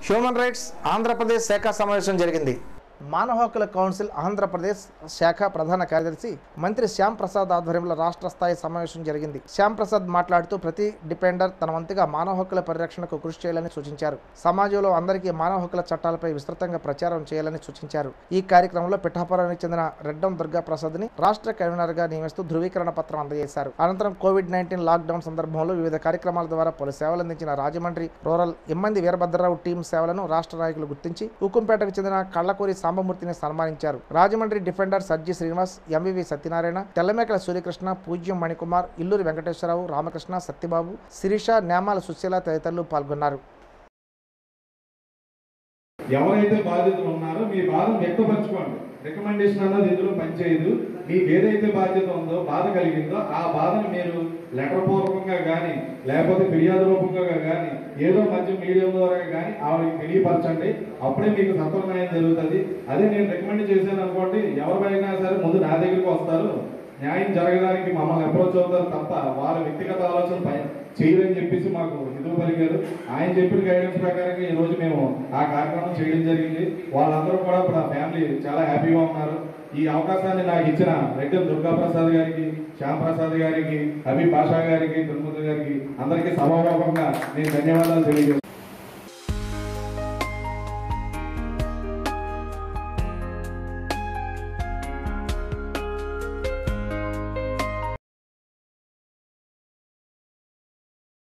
human rights Andhra Pradesh శాఖ సమావేశం జరిగింది మానవ హక్కుల కౌన్సిల్ ఆంధ్రప్రదేశ్ శాఖ ప్రధాన కార్యదర్శి మంత్రి శ్యామ్ ప్రసాద్ ఆధ్వర్యంలో రాష్ట్ర స్థాయి సమావేశం జరిగింది శ్యామ్ ప్రసాద్ మాట్లాడుతూ ప్రతి డిపెండర్ తన వంతుగా మానవ హక్కుల పరిరక్షణకు కృషి చేయాలని సూచించారు సమాజంలో అందరికీ మానవ హక్కుల చట్టాలపై విస్తృతంగా ప్రచారం చేయాలని సూచించారు ఈ కార్యక్రమంలో పిఠాపురానికి చెందిన రెడ్డం దుర్గా ప్రసాద్ ని రాష్ట్ర కన్వీనర్ గా నియమిస్తూ ధృవీకరణ పత్రం అందజేశారు అనంతరం కోవిడ్ నైన్టీన్ లాక్డౌన్ సందర్భంలో వివిధ కార్యక్రమాల ద్వారా పలు సేవలు అందించిన రాజమండ్రి రూరల్ ఇమ్మంది వీరభద్రరావు టీం సేవలను రాష్ట్ర నాయకులు గుర్తించి ఉక్కుంపేటకు చెందిన కళ్ళకూరి సాంబమూర్తిని సన్మానించారు రాజమండ్రి డిఫెండర్ సజ్జి శ్రీనివాస్ ఎంవివి సత్యనారాయణ తెల్లమేకల సూర్యకృష్ణ పూజ్యం మణికుమార్ ఇల్లూరి వెంకటేశ్వరరావు రామకృష్ణ సత్యబాబు శిరీష నేమాల సుశీల తదితరులు పాల్గొన్నారు ఎవరైతే బాధ్యతలు ఉన్నారో మీ బాధను వ్యక్తపరచుకోండి రికమెండేషన్ అన్నది ఇందులో పనిచేయదు మీకు ఏదైతే బాధ్యత ఉందో బాధ కలిగిందో ఆ బాధను మీరు లెటర్ పూర్వకంగా కానీ లేకపోతే ఫిర్యాదు రూపంగా కానీ ఏదో మధ్య మీడియం ద్వారా కానీ ఆవిడకి తెలియపరచండి అప్పుడే మీకు సత్వర న్యాయం జరుగుతుంది అదే నేను రికమెండ్ చేశాను అనుకోండి ఎవరిపైనా సరే ముందు నా దగ్గరికి వస్తారు న్యాయం జరగడానికి మమ్మల్ని అప్రోచ్ అవుతారు తప్ప వాళ్ళ వ్యక్తిగత ఆలోచన పై చేయరని చెప్పేసి మాకు హిందూ పలికారు ఆయన చెప్పిన గైడెన్స్ ప్రకారంగా ఈ రోజు మేము ఆ కార్యక్రమం చేయడం జరిగింది వాళ్ళందరూ కూడా ఇప్పుడు ఆ ఫ్యామిలీ చాలా హ్యాపీగా ఉన్నారు ఈ అవకాశాన్ని నాకు ఇచ్చిన రెడ్డి దుర్గా ప్రసాద్ గారికి శ్యామ్ ప్రసాద్ గారికి అభి భాషా గారికి దుర్ముద్ర గారికి అందరికీ సభాముఖంగా నేను ధన్యవాదాలు తెలియజేస్తాను